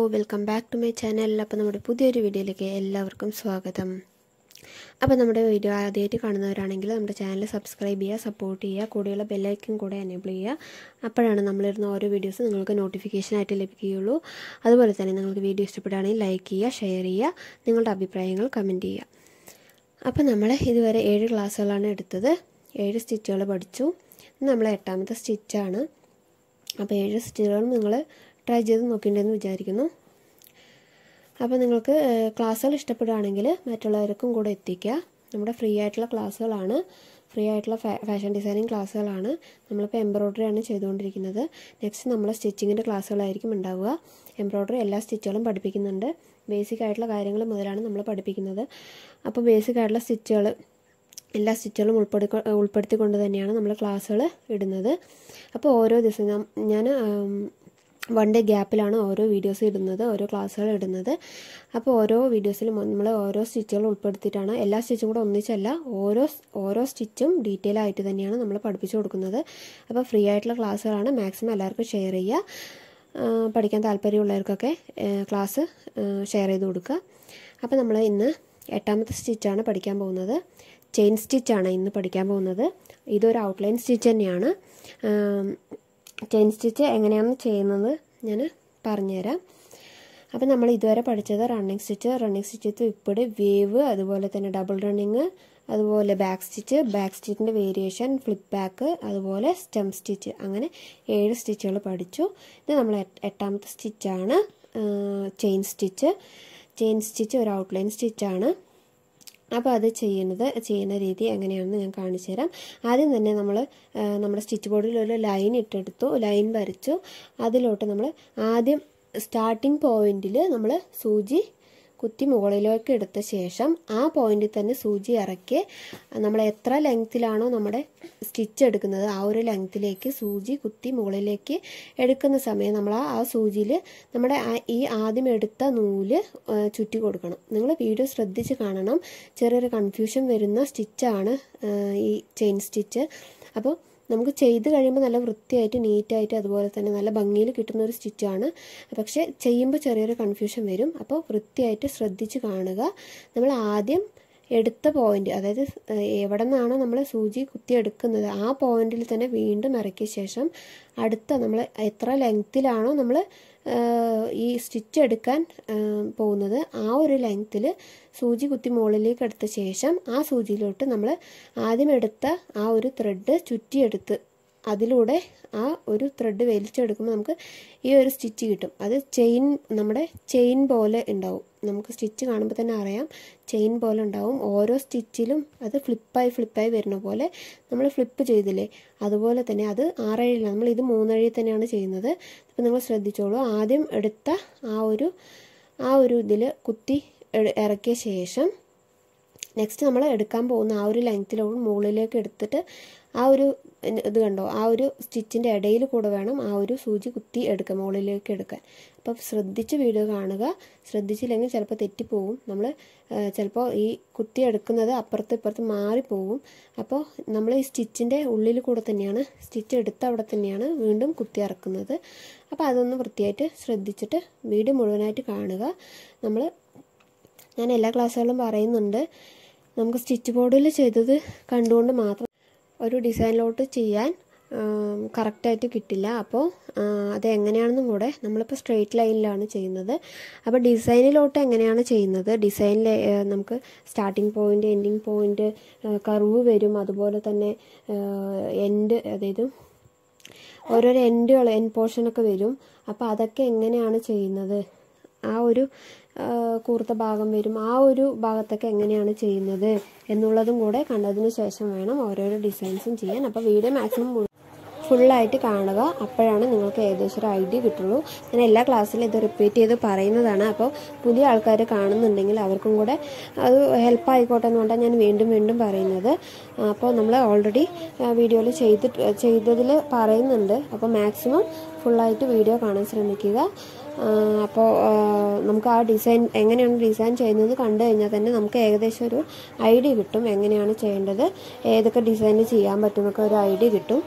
welcome back to my channel അപ്പോൾ നമ്മുടെ പുതിയൊരു വീഡിയോയിലേക്ക് എല്ലാവർക്കും സ്വാഗതം അപ്പോൾ നമ്മുടെ വീഡിയോ ആദ്യമായിട്ട് കാണുന്നവരാണെങ്കിൽ നമ്മുടെ ചാനൽ സബ്സ്ക്രൈബ് ചെയ്യുക സപ്പോർട്ട് ചെയ്യുക കൂടെയുള്ള ബെല്ലൈക്കൻ കൂടെ എനേബിൾ ചെയ്യുക അപ്പോഴാണ് നമ്മളിരുന്ന ഓരോ വീഡിയോസ് നിങ്ങൾക്ക് നോട്ടിഫിക്കേഷനായിട്ട് ലഭിക്കുകയുള്ളൂ അതുപോലെ തന്നെ നിങ്ങൾക്ക് വീഡിയോ ഇഷ്ടപ്പെടുകയാണെങ്കിൽ ലൈക്ക് ചെയ്യുക ഷെയർ ചെയ്യുക നിങ്ങളുടെ അഭിപ്രായങ്ങൾ കമൻറ്റ് ചെയ്യുക അപ്പോൾ നമ്മൾ ഇതുവരെ ഏഴ് ക്ലാസ്സുകളാണ് എടുത്തത് ഏഴ് സ്റ്റിച്ചുകൾ പഠിച്ചു നമ്മൾ എട്ടാമത്തെ സ്റ്റിച്ചാണ് അപ്പോൾ ഏഴ് സ്റ്റിച്ചുകളും നിങ്ങൾ ട്രൈ ചെയ്ത് നോക്കിയിട്ടുണ്ടെന്ന് വിചാരിക്കുന്നു അപ്പോൾ നിങ്ങൾക്ക് ക്ലാസ്സുകൾ ഇഷ്ടപ്പെടുകയാണെങ്കിൽ മറ്റുള്ളവർക്കും കൂടെ എത്തിക്കുക നമ്മുടെ ഫ്രീ ആയിട്ടുള്ള ക്ലാസ്സുകളാണ് ഫ്രീ ആയിട്ടുള്ള ഫാഷൻ ഡിസൈനിങ് ക്ലാസ്സുകളാണ് നമ്മളിപ്പോൾ എംബ്രോയ്ഡറി ആണ് ചെയ്തുകൊണ്ടിരിക്കുന്നത് നെക്സ്റ്റ് നമ്മൾ സ്റ്റിച്ചിങ്ങിൻ്റെ ക്ലാസ്സുകളായിരിക്കും ഉണ്ടാവുക എംബ്രോയ്ഡറി എല്ലാ സ്റ്റിച്ചുകളും പഠിപ്പിക്കുന്നുണ്ട് ബേസിക് ആയിട്ടുള്ള കാര്യങ്ങൾ മുതലാണ് നമ്മൾ പഠിപ്പിക്കുന്നത് അപ്പോൾ ബേസിക് ആയിട്ടുള്ള സ്റ്റിച്ചുകൾ എല്ലാ സ്റ്റിച്ചുകളും ഉൾപ്പെടുത്തി ഉൾപ്പെടുത്തിക്കൊണ്ട് തന്നെയാണ് നമ്മൾ ക്ലാസ്സുകൾ ഇടുന്നത് അപ്പോൾ ഓരോ ദിവസം ഞാൻ വൺ ഡേ ഗ്യാപ്പിലാണ് ഓരോ വീഡിയോസ് ഇടുന്നത് ഓരോ ക്ലാസ്സുകൾ ഇടുന്നത് അപ്പോൾ ഓരോ വീഡിയോസിലും നമ്മൾ ഓരോ സ്റ്റിച്ചുകൾ ഉൾപ്പെടുത്തിയിട്ടാണ് എല്ലാ സ്റ്റിച്ചും കൂടെ ഒന്നിച്ചല്ല ഓരോ ഓരോ സ്റ്റിച്ചും ഡീറ്റെയിൽ ആയിട്ട് തന്നെയാണ് നമ്മൾ പഠിപ്പിച്ചു കൊടുക്കുന്നത് അപ്പോൾ ഫ്രീ ആയിട്ടുള്ള ക്ലാസ്സുകളാണ് മാക്സിമം എല്ലാവർക്കും ഷെയർ ചെയ്യുക പഠിക്കാൻ താല്പര്യമുള്ളവർക്കൊക്കെ ക്ലാസ് ഷെയർ ചെയ്ത് കൊടുക്കുക അപ്പോൾ നമ്മൾ ഇന്ന് എട്ടാമത്തെ സ്റ്റിച്ചാണ് പഠിക്കാൻ പോകുന്നത് ചെയിൻ സ്റ്റിച്ചാണ് ഇന്ന് പഠിക്കാൻ പോകുന്നത് ഇതൊരു ഔട്ട്ലൈൻ സ്റ്റിച്ച് തന്നെയാണ് ചെയിൻ സ്റ്റിച്ച് എങ്ങനെയാണ് ചെയ്യുന്നത് ഞാൻ പറഞ്ഞുതരാം അപ്പോൾ നമ്മൾ ഇതുവരെ പഠിച്ചത് റണ്ണിങ് സ്റ്റിച്ച് റണ്ണിങ് സ്റ്റിച്ച് ഇപ്പിട് വേവ് അതുപോലെ തന്നെ ഡബിൾ റണ്ണിങ് അതുപോലെ ബാക്ക് സ്റ്റിച്ച് ബാക്ക് സ്റ്റിച്ചിൻ്റെ വേരിയേഷൻ ഫ്ലിപ്പ് ബാക്ക് അതുപോലെ സ്റ്റെം സ്റ്റിച്ച് അങ്ങനെ ഏഴ് സ്റ്റിച്ചുകൾ പഠിച്ചു ഇത് നമ്മൾ എട്ടാമത്തെ സ്റ്റിച്ചാണ് ചെയിൻ സ്റ്റിച്ച് ചെയിൻ സ്റ്റിച്ച് ഒരു ഔട്ട്ലൈൻ സ്റ്റിച്ചാണ് അപ്പോൾ അത് ചെയ്യുന്നത് ചെയ്യുന്ന രീതി എങ്ങനെയാണെന്ന് ഞാൻ കാണിച്ചു തരാം ആദ്യം തന്നെ നമ്മൾ നമ്മുടെ സ്റ്റിച്ച് ബോർഡിൽ ഒരു ലൈൻ ഇട്ടെടുത്തു ലൈൻ വരച്ചു അതിലോട്ട് നമ്മൾ ആദ്യം സ്റ്റാർട്ടിംഗ് പോയിന്റിൽ നമ്മൾ സൂചി കുത്തി മുകളിലേക്ക് എടുത്ത ശേഷം ആ പോയിന്റിൽ തന്നെ സൂചി ഇറക്കി നമ്മൾ എത്ര ലെങ്ത്തിലാണോ നമ്മുടെ സ്റ്റിച്ച് എടുക്കുന്നത് ആ ഒരു ലെങ്ത്തിലേക്ക് സൂചി കുത്തി മുകളിലേക്ക് എടുക്കുന്ന സമയം നമ്മൾ ആ സൂചിയിൽ നമ്മുടെ ഈ ആദ്യം എടുത്ത നൂല് ചുറ്റി കൊടുക്കണം നിങ്ങൾ വീഡിയോ ശ്രദ്ധിച്ച് കാണണം ചെറിയൊരു കൺഫ്യൂഷൻ വരുന്ന സ്റ്റിച്ചാണ് ഈ ചെയിൻ സ്റ്റിച്ച് അപ്പോൾ നമുക്ക് ചെയ്ത് കഴിയുമ്പോൾ നല്ല വൃത്തിയായിട്ട് നീറ്റായിട്ട് അതുപോലെ തന്നെ നല്ല ഭംഗിയിൽ കിട്ടുന്ന ഒരു സ്റ്റിച്ചാണ് പക്ഷേ ചെയ്യുമ്പോൾ ചെറിയൊരു കൺഫ്യൂഷൻ വരും അപ്പോൾ വൃത്തിയായിട്ട് ശ്രദ്ധിച്ച് കാണുക നമ്മൾ ആദ്യം എടുത്ത പോയിന്റ് അതായത് എവിടെ നിന്നാണോ നമ്മൾ സൂചി കുത്തിയെടുക്കുന്നത് ആ പോയിന്റിൽ തന്നെ വീണ്ടും ഇറക്കിയ ശേഷം അടുത്ത നമ്മൾ എത്ര ലെങ്ത്തിലാണോ നമ്മൾ ഈ സ്റ്റിച്ച് എടുക്കാൻ പോകുന്നത് ആ ഒരു ലെങ്ത്തിൽ സൂചി കുത്തി മുകളിലേക്ക് എടുത്ത ശേഷം ആ സൂചിയിലോട്ട് നമ്മൾ ആദ്യം എടുത്ത ആ ഒരു ത്രെഡ് ചുറ്റിയെടുത്ത് അതിലൂടെ ആ ഒരു ത്രെഡ് വലിച്ചെടുക്കുമ്പോൾ നമുക്ക് ഈ ഒരു സ്റ്റിച്ച് കിട്ടും അത് ചെയിൻ നമ്മുടെ ചെയിൻ പോലെ ഉണ്ടാവും നമുക്ക് സ്റ്റിച്ച് കാണുമ്പോൾ തന്നെ അറിയാം ചെയിൻ പോലെ ഉണ്ടാവും ഓരോ സ്റ്റിച്ചിലും അത് ഫ്ലിപ്പായി ഫ്ലിപ്പായി വരുന്ന പോലെ നമ്മൾ ഫ്ലിപ്പ് ചെയ്തില്ലേ അതുപോലെ തന്നെ അത് ആറഴിയില്ല നമ്മൾ ഇത് മൂന്നഴി തന്നെയാണ് ചെയ്യുന്നത് അപ്പോൾ നിങ്ങൾ ശ്രദ്ധിച്ചോളൂ ആദ്യം എടുത്ത ആ ഒരു ആ ഒരു ഇതിൽ കുത്തി ഇറക്കിയ ശേഷം നെക്സ്റ്റ് നമ്മൾ എടുക്കാൻ പോകുന്ന ആ ഒരു ലെങ്ത്തിലോട്ട് മുകളിലേക്ക് എടുത്തിട്ട് ആ ഒരു ഇത് കണ്ടോ ആ ഒരു സ്റ്റിച്ചിൻ്റെ ഇടയിൽ കൂടെ വേണം ആ ഒരു സൂചി കുത്തി എടുക്കുക മുകളിലേക്ക് എടുക്കാൻ അപ്പോൾ ശ്രദ്ധിച്ച് വീഡിയോ കാണുക ശ്രദ്ധിച്ചില്ലെങ്കിൽ ചിലപ്പോൾ തെറ്റിപ്പോവും നമ്മൾ ചിലപ്പോൾ ഈ കുത്തി എടുക്കുന്നത് അപ്പുറത്ത് ഇപ്പുറത്ത് മാറിപ്പോവും അപ്പോൾ നമ്മൾ ഈ സ്റ്റിച്ചിൻ്റെ ഉള്ളിൽ കൂടെ തന്നെയാണ് സ്റ്റിച്ച് എടുത്ത അവിടെ തന്നെയാണ് വീണ്ടും കുത്തി ഇറക്കുന്നത് അപ്പോൾ അതൊന്ന് വൃത്തിയായിട്ട് ശ്രദ്ധിച്ചിട്ട് വീഡിയോ മുഴുവനായിട്ട് കാണുക നമ്മൾ ഞാൻ എല്ലാ ക്ലാസ്സുകളും പറയുന്നുണ്ട് നമുക്ക് സ്റ്റിച്ച് ബോർഡിൽ ചെയ്തത് കണ്ടുകൊണ്ട് മാത്രം ഒരു ഡിസൈനിലോട്ട് ചെയ്യാൻ കറക്റ്റായിട്ട് കിട്ടില്ല അപ്പോൾ അത് എങ്ങനെയാണെന്നും കൂടെ നമ്മളിപ്പോൾ സ്ട്രെയിറ്റ് ലൈനിലാണ് ചെയ്യുന്നത് അപ്പോൾ ഡിസൈനിലോട്ട് എങ്ങനെയാണ് ചെയ്യുന്നത് ഡിസൈനിൽ നമുക്ക് starting point ending point curve വരും അതുപോലെ തന്നെ എൻഡ് അതായത് ഓരോരോ എൻഡുകൾ എൻ പോർഷനൊക്കെ വരും അപ്പോൾ അതൊക്കെ എങ്ങനെയാണ് ചെയ്യുന്നത് ആ ഒരു കൂർത്ത ഭാഗം വരും ആ ഒരു ഭാഗത്തൊക്കെ എങ്ങനെയാണ് ചെയ്യുന്നത് എന്നുള്ളതും കൂടെ കണ്ടതിന് ശേഷം വേണം ഓരോരോ ഡിസൈൻസും ചെയ്യാൻ അപ്പോൾ വീഡിയോ മാക്സിമം ഫുള്ളായിട്ട് കാണുക അപ്പോഴാണ് നിങ്ങൾക്ക് ഏകദേശം ഒരു ഐഡിയ കിട്ടുള്ളൂ ഞാൻ എല്ലാ ക്ലാസ്സിലും ഇത് റിപ്പീറ്റ് ചെയ്ത് പറയുന്നതാണ് അപ്പോൾ പുതിയ ആൾക്കാർ കാണുന്നുണ്ടെങ്കിൽ അവർക്കും കൂടെ അത് ഹെൽപ്പ് ആയിക്കോട്ടെ എന്നുകൊണ്ടാണ് ഞാൻ വീണ്ടും വീണ്ടും പറയുന്നത് അപ്പോൾ നമ്മൾ ഓൾറെഡി വീഡിയോയിൽ ചെയ്തിട്ട് ചെയ്തതിൽ പറയുന്നുണ്ട് അപ്പോൾ മാക്സിമം ഫുള്ളായിട്ട് വീഡിയോ കാണാൻ ശ്രമിക്കുക അപ്പോൾ നമുക്ക് ആ ഡിസൈൻ എങ്ങനെയാണ് ഡിസൈൻ ചെയ്യുന്നത് കണ്ടു കഴിഞ്ഞാൽ തന്നെ നമുക്ക് ഏകദേശം ഒരു ഐഡിയ കിട്ടും എങ്ങനെയാണ് ചെയ്യേണ്ടത് ഏതൊക്കെ ഡിസൈനിൽ ചെയ്യാൻ പറ്റുമെന്നൊക്കെ ഒരു ഐഡിയ കിട്ടും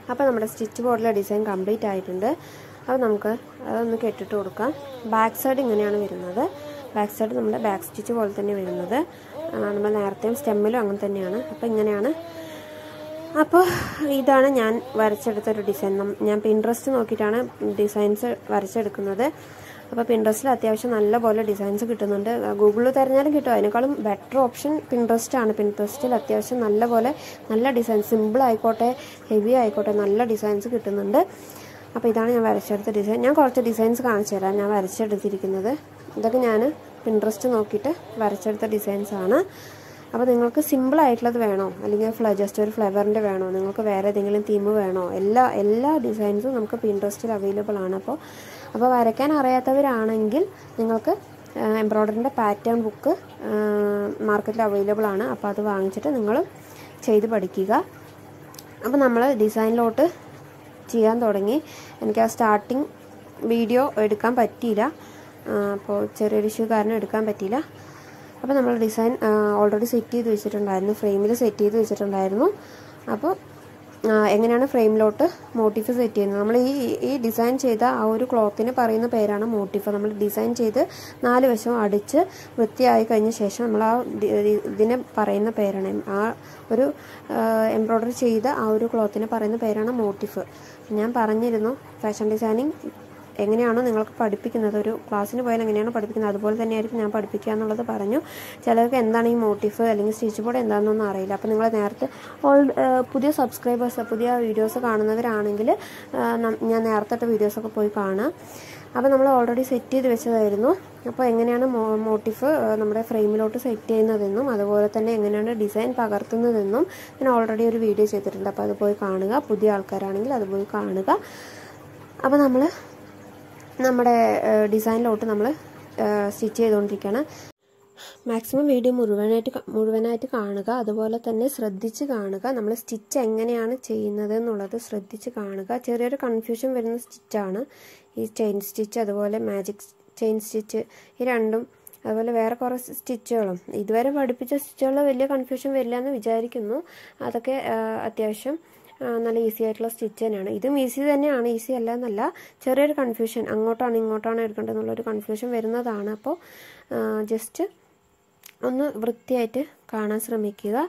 അപ്പോൾ നമ്മുടെ സ്റ്റിച്ച് ബോർഡിലെ ഡിസൈൻ കംപ്ലീറ്റ് ആയിട്ടുണ്ട് അപ്പോൾ നമുക്ക് അതൊന്ന് കെട്ടിട്ട് കൊടുക്കാം ബാക്ക് സൈഡ് ഇങ്ങനെയാണ് വരുന്നത് ബാക്ക് സൈഡ് നമ്മുടെ ബാക്ക് സ്റ്റിച്ച് പോലെ തന്നെ വരുന്നത് നമ്മൾ നേരത്തെയും സ്റ്റെമ്മിലും അങ്ങനെ തന്നെയാണ് അപ്പോൾ ഇങ്ങനെയാണ് അപ്പോൾ ഇതാണ് ഞാൻ വരച്ചെടുത്തൊരു ഡിസൈൻ ഞാൻ പിൻട്രസ്റ്റ് നോക്കിയിട്ടാണ് ഡിസൈൻസ് വരച്ചെടുക്കുന്നത് അപ്പോൾ പിൻട്രസ്റ്റിൽ അത്യാവശ്യം നല്ലപോലെ ഡിസൈൻസ് കിട്ടുന്നുണ്ട് ഗൂഗിളിൽ തിരഞ്ഞാലും കിട്ടും അതിനേക്കാളും ബെറ്റർ ഓപ്ഷൻ പിൻട്രസ്റ്റ് ആണ് പിൻട്രസ്റ്റിൽ അത്യാവശ്യം നല്ലപോലെ നല്ല ഡിസൈൻ സിമ്പിൾ ആയിക്കോട്ടെ ഹെവി ആയിക്കോട്ടെ നല്ല ഡിസൈൻസ് കിട്ടുന്നുണ്ട് അപ്പോൾ ഇതാണ് ഞാൻ വരച്ചെടുത്ത ഡിസൈൻ ഞാൻ കുറച്ച് ഡിസൈൻസ് കാണിച്ചു തരാം ഞാൻ വരച്ചെടുത്തിരിക്കുന്നത് ഇതൊക്കെ ഞാൻ പിൻട്രസ്റ്റ് നോക്കിയിട്ട് വരച്ചെടുത്ത ഡിസൈൻസ് ആണ് അപ്പോൾ നിങ്ങൾക്ക് സിമ്പിൾ ആയിട്ടുള്ളത് വേണോ അല്ലെങ്കിൽ ഫ്ല ജസ്റ്റ് ഒരു ഫ്ലവറിൻ്റെ വേണോ നിങ്ങൾക്ക് വേറെ ഏതെങ്കിലും തീം വേണോ എല്ലാ എല്ലാ ഡിസൈൻസും നമുക്ക് പിൻട്രസ്റ്റിൽ അവൈലബിൾ ആണ് അപ്പോൾ അപ്പോൾ വരയ്ക്കാൻ അറിയാത്തവരാണെങ്കിൽ നിങ്ങൾക്ക് എംബ്രോയ്ഡറിൻ്റെ പാറ്റേൺ ബുക്ക് മാർക്കറ്റിൽ അവൈലബിൾ ആണ് അപ്പോൾ അത് വാങ്ങിച്ചിട്ട് നിങ്ങൾ ചെയ്ത് പഠിക്കുക അപ്പോൾ നമ്മൾ ഡിസൈനിലോട്ട് ചെയ്യാൻ തുടങ്ങി എനിക്ക് ആ സ്റ്റാർട്ടിങ് വീഡിയോ എടുക്കാൻ പറ്റിയില്ല അപ്പോൾ ചെറിയൊരു ഇഷ്യൂ കാരണം എടുക്കാൻ പറ്റിയില്ല അപ്പോൾ നമ്മൾ ഡിസൈൻ ഓൾറെഡി സെറ്റ് ചെയ്ത് വെച്ചിട്ടുണ്ടായിരുന്നു ഫ്രെയിമിൽ സെറ്റ് ചെയ്ത് വെച്ചിട്ടുണ്ടായിരുന്നു അപ്പോൾ എങ്ങനെയാണ് ഫ്രെയിമിലോട്ട് മോട്ടീഫ് സെറ്റ് ചെയ്യുന്നത് നമ്മൾ ഈ ഈ ഡിസൈൻ ചെയ്ത ആ ഒരു ക്ലോത്തിന് പറയുന്ന പേരാണ് മോട്ടീഫ് നമ്മൾ ഡിസൈൻ ചെയ്ത് നാല് വശവും അടിച്ച് വൃത്തിയായി കഴിഞ്ഞ ശേഷം നമ്മൾ ആ ഇതിനെ പറയുന്ന പേരാണ് ആ ഒരു എംബ്രോയ്ഡറി ചെയ്ത ആ ഒരു ക്ലോത്തിന് പറയുന്ന പേരാണ് മോട്ടീഫ് ഞാൻ പറഞ്ഞിരുന്നു ഫാഷൻ ഡിസൈനിങ് എങ്ങനെയാണോ നിങ്ങൾക്ക് പഠിപ്പിക്കുന്നത് ഒരു ക്ലാസ്സിന് പോയാൽ എങ്ങനെയാണോ പഠിപ്പിക്കുന്നത് അതുപോലെ തന്നെയായിരിക്കും ഞാൻ പഠിപ്പിക്കുക എന്നുള്ളത് പറഞ്ഞു ചിലർക്ക് എന്താണ് ഈ മോട്ടീഫ് അല്ലെങ്കിൽ സ്റ്റിച്ച് ബോർഡ് എന്താണെന്നൊന്നും അറിയില്ല അപ്പോൾ നിങ്ങൾ നേരത്തെ ഓൾ പുതിയ സബ്സ്ക്രൈബേഴ്സ് പുതിയ വീഡിയോസ് കാണുന്നവരാണെങ്കിൽ ഞാൻ നേരത്തെ വീഡിയോസൊക്കെ പോയി കാണാം അപ്പോൾ നമ്മൾ ഓൾറെഡി സെറ്റ് ചെയ്ത് വെച്ചതായിരുന്നു അപ്പോൾ എങ്ങനെയാണ് മോട്ടീഫ് നമ്മുടെ ഫ്രെയിമിലോട്ട് സെറ്റ് ചെയ്യുന്നതെന്നും അതുപോലെ തന്നെ എങ്ങനെയാണ് ഡിസൈൻ പകർത്തുന്നതെന്നും ഞാൻ ഓൾറെഡി ഒരു വീഡിയോ ചെയ്തിട്ടുണ്ട് അപ്പോൾ അത് പോയി കാണുക പുതിയ ആൾക്കാരാണെങ്കിൽ അത് പോയി കാണുക അപ്പോൾ നമ്മൾ നമ്മുടെ ഡിസൈനിലോട്ട് നമ്മൾ സ്റ്റിച്ച് ചെയ്തുകൊണ്ടിരിക്കുകയാണ് മാക്സിമം വീഡിയോ മുഴുവനായിട്ട് മുഴുവനായിട്ട് കാണുക അതുപോലെ തന്നെ ശ്രദ്ധിച്ച് കാണുക നമ്മൾ സ്റ്റിച്ച് എങ്ങനെയാണ് ചെയ്യുന്നത് എന്നുള്ളത് ശ്രദ്ധിച്ച് കാണുക ചെറിയൊരു കൺഫ്യൂഷൻ വരുന്ന സ്റ്റിച്ചാണ് ഈ ചെയിൻ സ്റ്റിച്ച് അതുപോലെ മാജിക് ചെയിൻ സ്റ്റിച്ച് ഈ രണ്ടും അതുപോലെ വേറെ കുറേ സ്റ്റിച്ചുകളും ഇതുവരെ പഠിപ്പിച്ച സ്റ്റിച്ചുകൾ വലിയ കൺഫ്യൂഷൻ വരില്ല എന്ന് വിചാരിക്കുന്നു അതൊക്കെ അത്യാവശ്യം നല്ല ഈസി ആയിട്ടുള്ള സ്റ്റിച്ച് തന്നെയാണ് ഇതും ഈസി തന്നെയാണ് ഈസി അല്ല എന്നല്ല ചെറിയൊരു കൺഫ്യൂഷൻ അങ്ങോട്ടാണ് ഇങ്ങോട്ടാണ് എടുക്കേണ്ടത് എന്നുള്ളൊരു കൺഫ്യൂഷൻ വരുന്നതാണ് അപ്പോൾ ജസ്റ്റ് ഒന്ന് വൃത്തിയായിട്ട് കാണാൻ ശ്രമിക്കുക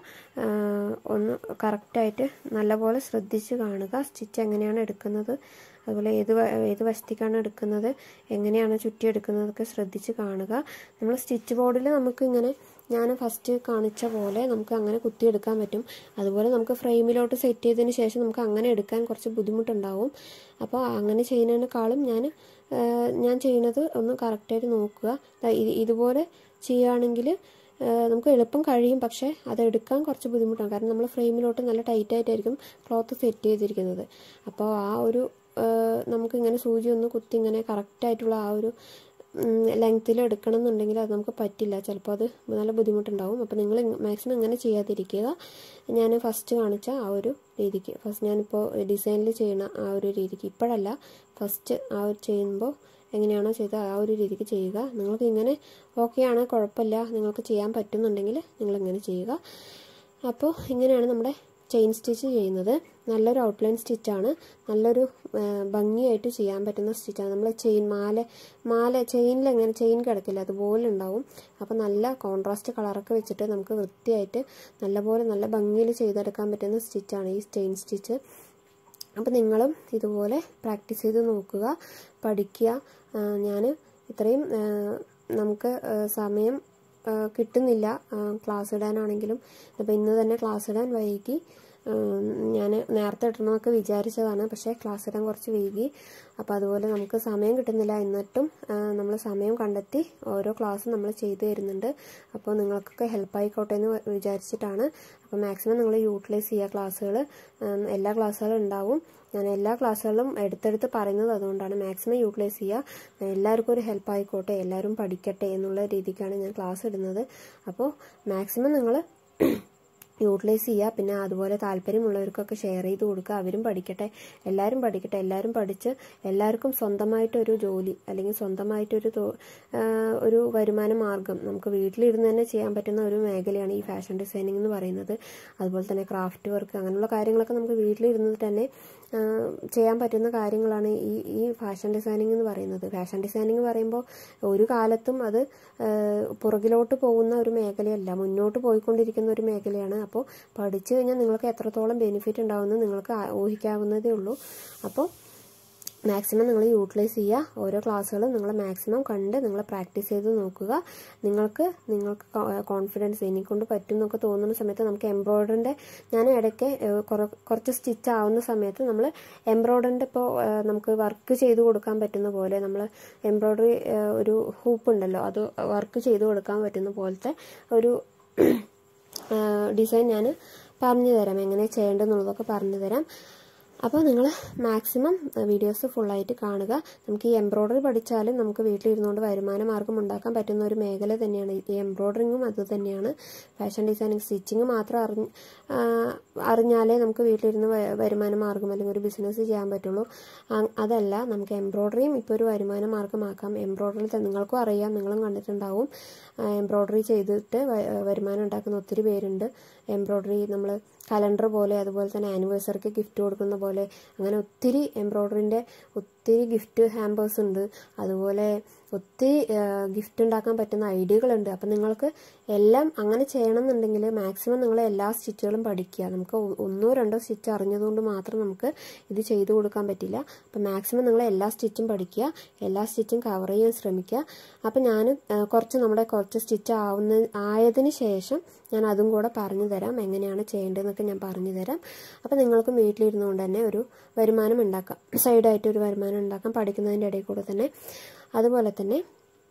ഒന്ന് കറക്റ്റായിട്ട് നല്ലപോലെ ശ്രദ്ധിച്ച് കാണുക സ്റ്റിച്ച് എങ്ങനെയാണ് എടുക്കുന്നത് അതുപോലെ ഏത് ഏത് വശത്തേക്കാണ് എടുക്കുന്നത് എങ്ങനെയാണ് ചുറ്റിയെടുക്കുന്നതൊക്കെ ശ്രദ്ധിച്ച് കാണുക നമ്മൾ സ്റ്റിച്ച് ബോർഡിൽ നമുക്ക് ഇങ്ങനെ ഞാൻ ഫസ്റ്റ് കാണിച്ച പോലെ നമുക്ക് അങ്ങനെ കുത്തിയെടുക്കാൻ പറ്റും അതുപോലെ നമുക്ക് ഫ്രെയിമിലോട്ട് സെറ്റ് ചെയ്തതിന് ശേഷം നമുക്ക് അങ്ങനെ എടുക്കാൻ കുറച്ച് ബുദ്ധിമുട്ടുണ്ടാവും അപ്പോൾ അങ്ങനെ ചെയ്യുന്നതിനേക്കാളും ഞാൻ ഞാൻ ചെയ്യുന്നത് ഒന്ന് കറക്റ്റായിട്ട് നോക്കുക ഇതുപോലെ ചെയ്യുകയാണെങ്കിൽ നമുക്ക് എളുപ്പം കഴിയും പക്ഷേ അത് എടുക്കാൻ കുറച്ച് ബുദ്ധിമുട്ടാണ് കാരണം നമ്മൾ ഫ്രെയിമിലോട്ട് നല്ല ടൈറ്റായിട്ടായിരിക്കും ക്ലോത്ത് സെറ്റ് ചെയ്തിരിക്കുന്നത് അപ്പോൾ ആ ഒരു നമുക്ക് ഇങ്ങനെ സൂചി ഒന്ന് കുത്തി ഇങ്ങനെ കറക്റ്റായിട്ടുള്ള ആ ഒരു ലെങ്ത്തിൽ എടുക്കണം എന്നുണ്ടെങ്കിൽ അത് നമുക്ക് പറ്റില്ല ചിലപ്പോൾ അത് നല്ല ബുദ്ധിമുട്ടുണ്ടാവും അപ്പോൾ നിങ്ങൾ മാക്സിമം ഇങ്ങനെ ചെയ്യാതിരിക്കുക ഞാൻ ഫസ്റ്റ് കാണിച്ച ആ ഒരു രീതിക്ക് ഫസ്റ്റ് ഞാനിപ്പോൾ ഡിസൈനിൽ ചെയ്യുന്ന ആ ഒരു രീതിക്ക് ഇപ്പോഴല്ല ഫസ്റ്റ് ആ ഒരു ചെയ്യുമ്പോൾ എങ്ങനെയാണോ ചെയ്ത ആ ഒരു രീതിക്ക് ചെയ്യുക നിങ്ങൾക്ക് ഇങ്ങനെ ഓക്കെ ആണ് കുഴപ്പമില്ല നിങ്ങൾക്ക് ചെയ്യാൻ പറ്റുന്നുണ്ടെങ്കിൽ നിങ്ങളിങ്ങനെ ചെയ്യുക അപ്പോൾ ഇങ്ങനെയാണ് നമ്മുടെ ചെയിൻ സ്റ്റിച്ച് ചെയ്യുന്നത് നല്ലൊരു ഔട്ട്ലൈൻ സ്റ്റിച്ചാണ് നല്ലൊരു ഭംഗിയായിട്ട് ചെയ്യാൻ പറ്റുന്ന സ്റ്റിച്ചാണ് നമ്മൾ ചെയിൻ മാല മാല ചെയിനിൽ എങ്ങനെ ചെയിൻ കിടക്കില്ല അതുപോലെ ഉണ്ടാവും അപ്പോൾ നല്ല കോൺട്രാസ്റ്റ് കളറൊക്കെ വെച്ചിട്ട് നമുക്ക് വൃത്തിയായിട്ട് നല്ലപോലെ നല്ല ഭംഗിയിൽ ചെയ്തെടുക്കാൻ പറ്റുന്ന സ്റ്റിച്ചാണ് ഈ ചെയിൻ സ്റ്റിച്ച് അപ്പോൾ നിങ്ങളും ഇതുപോലെ പ്രാക്ടീസ് ചെയ്ത് നോക്കുക പഠിക്കുക ഞാൻ ഇത്രയും നമുക്ക് സമയം കിട്ടുന്നില്ല ക്ലാസ് ഇടാനാണെങ്കിലും അപ്പോൾ ഇന്ന് തന്നെ ക്ലാസ് ഇടാൻ വൈകി ഞാൻ നേരത്തെ ഇടണമെന്നൊക്കെ വിചാരിച്ചതാണ് പക്ഷേ ക്ലാസ് ഇടാൻ കുറച്ച് വൈകി അപ്പോൾ അതുപോലെ നമുക്ക് സമയം കിട്ടുന്നില്ല എന്നിട്ടും നമ്മൾ സമയം കണ്ടെത്തി ഓരോ ക്ലാസ്സും നമ്മൾ ചെയ്തു തരുന്നുണ്ട് അപ്പോൾ നിങ്ങൾക്കൊക്കെ ഹെൽപ്പ് ആയിക്കോട്ടെ എന്ന് വിചാരിച്ചിട്ടാണ് അപ്പോൾ മാക്സിമം നിങ്ങൾ യൂട്ടിലൈസ് ചെയ്യുക ക്ലാസ്സുകൾ എല്ലാ ക്ലാസ്സുകളും ഉണ്ടാവും ഞാൻ എല്ലാ ക്ലാസ്സുകളും എടുത്തെടുത്ത് പറയുന്നത് അതുകൊണ്ടാണ് മാക്സിമം യൂട്ടിലൈസ് ചെയ്യുക എല്ലാവർക്കും ഒരു ഹെൽപ്പ് ആയിക്കോട്ടെ എല്ലാവരും പഠിക്കട്ടെ എന്നുള്ള രീതിക്കാണ് ഞാൻ ക്ലാസ് ഇടുന്നത് അപ്പോൾ മാക്സിമം നിങ്ങൾ യൂട്ടിലൈസ് ചെയ്യുക പിന്നെ അതുപോലെ താല്പര്യമുള്ളവർക്കൊക്കെ ഷെയർ ചെയ്ത് കൊടുക്കുക അവരും പഠിക്കട്ടെ എല്ലാവരും പഠിക്കട്ടെ എല്ലാവരും പഠിച്ച് എല്ലാവർക്കും സ്വന്തമായിട്ടൊരു ജോലി അല്ലെങ്കിൽ സ്വന്തമായിട്ടൊരു ഒരു വരുമാന മാർഗം നമുക്ക് വീട്ടിലിരുന്ന് തന്നെ ചെയ്യാൻ പറ്റുന്ന ഒരു മേഖലയാണ് ഈ ഫാഷൻ ഡിസൈനിങ് എന്ന് പറയുന്നത് അതുപോലെ തന്നെ ക്രാഫ്റ്റ് വർക്ക് അങ്ങനെയുള്ള കാര്യങ്ങളൊക്കെ നമുക്ക് വീട്ടിലിരുന്ന് തന്നെ ചെയ്യാൻ പറ്റുന്ന കാര്യങ്ങളാണ് ഈ ഈ ഫാഷൻ ഡിസൈനിങ് എന്ന് പറയുന്നത് ഫാഷൻ ഡിസൈനിങ് പറയുമ്പോൾ ഒരു കാലത്തും അത് പുറകിലോട്ട് പോകുന്ന ഒരു മേഖലയല്ല മുന്നോട്ട് പോയിക്കൊണ്ടിരിക്കുന്ന ഒരു മേഖലയാണ് അപ്പോൾ പഠിച്ചു കഴിഞ്ഞാൽ നിങ്ങൾക്ക് എത്രത്തോളം ബെനിഫിറ്റ് ഉണ്ടാവുമെന്ന് നിങ്ങൾക്ക് ഊഹിക്കാവുന്നതേ ഉള്ളൂ അപ്പോൾ മാക്സിമം നിങ്ങൾ യൂട്ടിലൈസ് ചെയ്യുക ഓരോ ക്ലാസ്സുകളും നിങ്ങൾ മാക്സിമം കണ്ട് നിങ്ങൾ പ്രാക്ടീസ് ചെയ്ത് നോക്കുക നിങ്ങൾക്ക് നിങ്ങൾക്ക് കോൺഫിഡൻസ് എനിക്കൊണ്ട് പറ്റും എന്നൊക്കെ തോന്നുന്ന സമയത്ത് നമുക്ക് എംബ്രോയ്ഡറിൻ്റെ ഞാൻ ഇടയ്ക്ക് കുറച്ച് സ്റ്റിച്ച് ആവുന്ന സമയത്ത് നമ്മൾ എംബ്രോയ്ഡറിൻ്റെ ഇപ്പോൾ നമുക്ക് വർക്ക് ചെയ്ത് കൊടുക്കാൻ പറ്റുന്ന പോലെ നമ്മൾ എംബ്രോയ്ഡറി ഒരു ഹൂപ്പ് ഉണ്ടല്ലോ അത് വർക്ക് ചെയ്ത് കൊടുക്കാൻ പറ്റുന്ന പോലത്തെ ഒരു ഡിസൈൻ ഞാൻ പറഞ്ഞു തരാം എങ്ങനെ ചെയ്യേണ്ടതെന്നുള്ളതൊക്കെ പറഞ്ഞു തരാം അപ്പോൾ നിങ്ങൾ മാക്സിമം വീഡിയോസ് ഫുള്ളായിട്ട് കാണുക നമുക്ക് ഈ എംബ്രോയ്ഡറി പഠിച്ചാലും നമുക്ക് വീട്ടിലിരുന്നുകൊണ്ട് വരുമാന മാർഗം ഉണ്ടാക്കാൻ പറ്റുന്ന ഒരു മേഖല തന്നെയാണ് ഈ എംബ്രോയ്ഡറിങ്ങും അത് തന്നെയാണ് ഫാഷൻ ഡിസൈനിങ് സ്റ്റിച്ചിങ് മാത്രം അറിഞ്ഞ് അറിഞ്ഞാലേ നമുക്ക് വീട്ടിലിരുന്ന് വരുമാന മാർഗം അല്ലെങ്കിൽ ഒരു ബിസിനസ് ചെയ്യാൻ പറ്റുള്ളൂ അതല്ല നമുക്ക് എംബ്രോയ്ഡറിയും ഇപ്പോൾ ഒരു വരുമാന മാർഗമാക്കാം എംബ്രോയ്ഡറി നിങ്ങൾക്കും അറിയാം നിങ്ങളും കണ്ടിട്ടുണ്ടാവും എംബ്രോയ്ഡറി ചെയ്തിട്ട് വരുമാനം ഉണ്ടാക്കുന്ന ഒത്തിരി പേരുണ്ട് എംബ്രോയ്ഡറി നമ്മൾ കലണ്ടർ പോലെ അതുപോലെ തന്നെ ആനിവേഴ്സറിക്ക് ഗിഫ്റ്റ് കൊടുക്കുന്ന പോലെ അങ്ങനെ ഒത്തിരി എംബ്രോയ്ഡറിൻ്റെ ഒത്തിരി ഗിഫ്റ്റ് ഹാമ്പേഴ്സ് ഉണ്ട് അതുപോലെ ഒത്തിരി ഗിഫ്റ്റ് ഉണ്ടാക്കാൻ പറ്റുന്ന ഐഡിയകളുണ്ട് അപ്പം നിങ്ങൾക്ക് എല്ലാം അങ്ങനെ ചെയ്യണമെന്നുണ്ടെങ്കിൽ മാക്സിമം നിങ്ങൾ എല്ലാ സ്റ്റിച്ചുകളും പഠിക്കുക നമുക്ക് ഒന്നോ രണ്ടോ സ്റ്റിച്ച് അറിഞ്ഞതുകൊണ്ട് മാത്രം നമുക്ക് ഇത് ചെയ്തു കൊടുക്കാൻ പറ്റില്ല അപ്പം മാക്സിമം നിങ്ങൾ എല്ലാ സ്റ്റിച്ചും പഠിക്കുക എല്ലാ സ്റ്റിച്ചും കവർ ചെയ്യാൻ ശ്രമിക്കുക അപ്പം ഞാൻ കുറച്ച് നമ്മുടെ കുറച്ച് സ്റ്റിച്ച് ആവുന്ന ആയതിന് ശേഷം ഞാൻ അതും കൂടെ പറഞ്ഞു തരാം എങ്ങനെയാണ് ചെയ്യേണ്ടതെന്നൊക്കെ ഞാൻ പറഞ്ഞു തരാം അപ്പം നിങ്ങൾക്കും വീട്ടിലിരുന്നുകൊണ്ട് തന്നെ ഒരു വരുമാനം ഉണ്ടാക്കാം സൈഡായിട്ട് ഒരു വരുമാനം ഉണ്ടാക്കാം പഠിക്കുന്നതിൻ്റെ ഇടയിൽ കൂടെ തന്നെ അതുപോലെ തന്നെ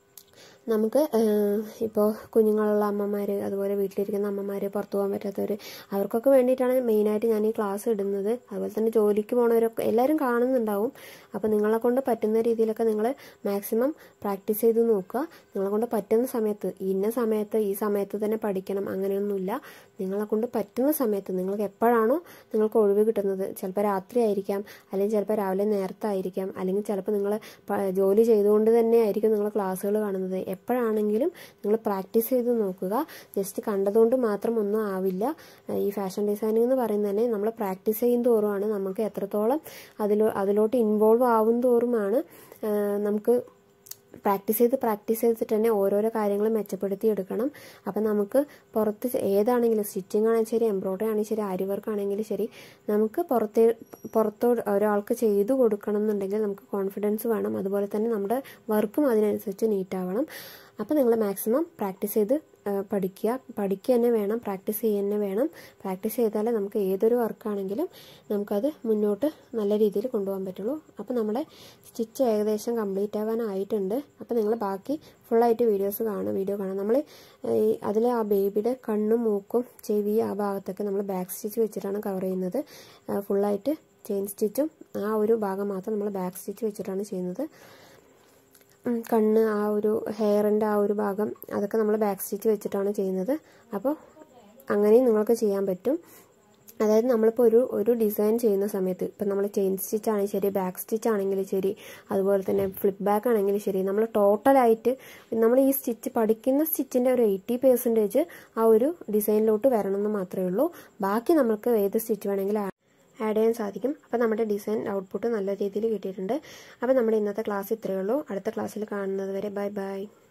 നമുക്ക് ഇപ്പോൾ കുഞ്ഞുങ്ങളുള്ള അമ്മമാർ അതുപോലെ വീട്ടിലിരിക്കുന്ന അമ്മമാർ പുറത്തു പോകാൻ പറ്റാത്തവർ അവർക്കൊക്കെ വേണ്ടിയിട്ടാണ് മെയിനായിട്ട് ഞാൻ ഈ ക്ലാസ് ഇടുന്നത് അതുപോലെ തന്നെ ജോലിക്ക് പോണവരൊക്കെ എല്ലാവരും കാണുന്നുണ്ടാവും അപ്പോൾ നിങ്ങളെ കൊണ്ട് പറ്റുന്ന രീതിയിലൊക്കെ നിങ്ങൾ മാക്സിമം പ്രാക്ടീസ് ചെയ്ത് നോക്കുക നിങ്ങളെ കൊണ്ട് പറ്റുന്ന സമയത്ത് ഇന്ന സമയത്ത് ഈ സമയത്ത് തന്നെ പഠിക്കണം അങ്ങനെയൊന്നുമില്ല നിങ്ങളെ കൊണ്ട് പറ്റുന്ന സമയത്ത് നിങ്ങൾക്ക് എപ്പോഴാണോ നിങ്ങൾക്ക് ഒഴിവ് കിട്ടുന്നത് ചിലപ്പോൾ രാത്രി ആയിരിക്കാം അല്ലെങ്കിൽ ചിലപ്പോൾ രാവിലെ നേരത്തെ ആയിരിക്കാം അല്ലെങ്കിൽ ചിലപ്പോൾ നിങ്ങൾ ജോലി ചെയ്തുകൊണ്ട് തന്നെ ആയിരിക്കും നിങ്ങൾ ക്ലാസ്സുകൾ കാണുന്നത് എപ്പോഴാണെങ്കിലും നിങ്ങൾ പ്രാക്ടീസ് ചെയ്ത് നോക്കുക ജസ്റ്റ് കണ്ടതുകൊണ്ട് മാത്രം ഒന്നും ആവില്ല ഈ ഫാഷൻ ഡിസൈനിങ് എന്ന് പറയുന്നത് തന്നെ നമ്മൾ പ്രാക്ടീസ് ചെയ്യും തോറുമാണ് നമുക്ക് എത്രത്തോളം അതിലോ അതിലോട്ട് ഇൻവോൾവ് ആവും തോറുമാണ് നമുക്ക് പ്രാക്ടീസ് ചെയ്ത് പ്രാക്ടീസ് ചെയ്തിട്ട് തന്നെ ഓരോരോ കാര്യങ്ങൾ മെച്ചപ്പെടുത്തി എടുക്കണം അപ്പം നമുക്ക് പുറത്ത് ഏതാണെങ്കിലും സ്റ്റിച്ചിങ് ആണെങ്കിലും ശരി എംബ്രോയ്ഡറി ആണെങ്കിലും ശരി ആരി വർക്ക് ആണെങ്കിലും ശരി നമുക്ക് പുറത്തേ പുറത്തോ ഒരാൾക്ക് ചെയ്തു കൊടുക്കണം എന്നുണ്ടെങ്കിൽ നമുക്ക് കോൺഫിഡൻസ് വേണം അതുപോലെ തന്നെ നമ്മുടെ വർക്കും അതിനനുസരിച്ച് നീറ്റാവണം അപ്പോൾ നിങ്ങൾ മാക്സിമം പ്രാക്ടീസ് ചെയ്ത് പഠിക്കുക പഠിക്കുക തന്നെ വേണം പ്രാക്ടീസ് ചെയ്യുക തന്നെ വേണം പ്രാക്ടീസ് ചെയ്താലേ നമുക്ക് ഏതൊരു വർക്കാണെങ്കിലും നമുക്കത് മുന്നോട്ട് നല്ല രീതിയിൽ കൊണ്ടുപോകാൻ പറ്റുള്ളൂ അപ്പോൾ നമ്മുടെ സ്റ്റിച്ച് ഏകദേശം കംപ്ലീറ്റ് ആവാനായിട്ടുണ്ട് അപ്പോൾ നിങ്ങൾ ബാക്കി ഫുള്ളായിട്ട് വീഡിയോസ് കാണും വീഡിയോ കാണാം നമ്മൾ ഈ അതിലെ ആ ബേബിയുടെ കണ്ണും മൂക്കും ചെവി ആ ഭാഗത്തൊക്കെ നമ്മൾ ബാക്ക് സ്റ്റിച്ച് വെച്ചിട്ടാണ് കവർ ചെയ്യുന്നത് ഫുള്ളായിട്ട് ചെയിൻ സ്റ്റിച്ചും ആ ഒരു ഭാഗം മാത്രം നമ്മൾ ബാക്ക് സ്റ്റിച്ച് വെച്ചിട്ടാണ് ചെയ്യുന്നത് കണ്ണ് ആ ഒരു ഹെയറിൻ്റെ ആ ഒരു ഭാഗം അതൊക്കെ നമ്മൾ ബാക്ക് സ്റ്റിച്ച് വെച്ചിട്ടാണ് ചെയ്യുന്നത് അപ്പോൾ അങ്ങനെയും നിങ്ങൾക്ക് ചെയ്യാൻ പറ്റും അതായത് നമ്മളിപ്പോൾ ഒരു ഒരു ഡിസൈൻ ചെയ്യുന്ന സമയത്ത് ഇപ്പം നമ്മൾ ചെയിൻ സ്റ്റിച്ച് ആണെങ്കിലും ശരി ബാക്ക് സ്റ്റിച്ച് ആണെങ്കിലും ശരി അതുപോലെ തന്നെ ഫ്ലിപ്പ് ബാക്ക് ആണെങ്കിലും ശരി നമ്മൾ ടോട്ടലായിട്ട് നമ്മൾ ഈ സ്റ്റിച്ച് പഠിക്കുന്ന സ്റ്റിച്ചിൻ്റെ ഒരു എയ്റ്റി പെർസെൻറ്റേജ് ആ ഒരു ഡിസൈനിലോട്ട് വരണമെന്ന് മാത്രമേ ഉള്ളൂ ബാക്കി നമുക്ക് ഏത് സ്റ്റിച്ച് വേണമെങ്കിലും ആഡ് ചെയ്യാൻ സാധിക്കും അപ്പോൾ നമ്മുടെ ഡിസൈൻ ഔട്ട്പുട്ട് നല്ല രീതിയിൽ കിട്ടിയിട്ടുണ്ട് അപ്പോൾ നമ്മുടെ ഇന്നത്തെ ക്ലാസ് ഇത്രയേ ഉള്ളൂ അടുത്ത ക്ലാസ്സിൽ കാണുന്നത് വരെ ബൈ ബൈ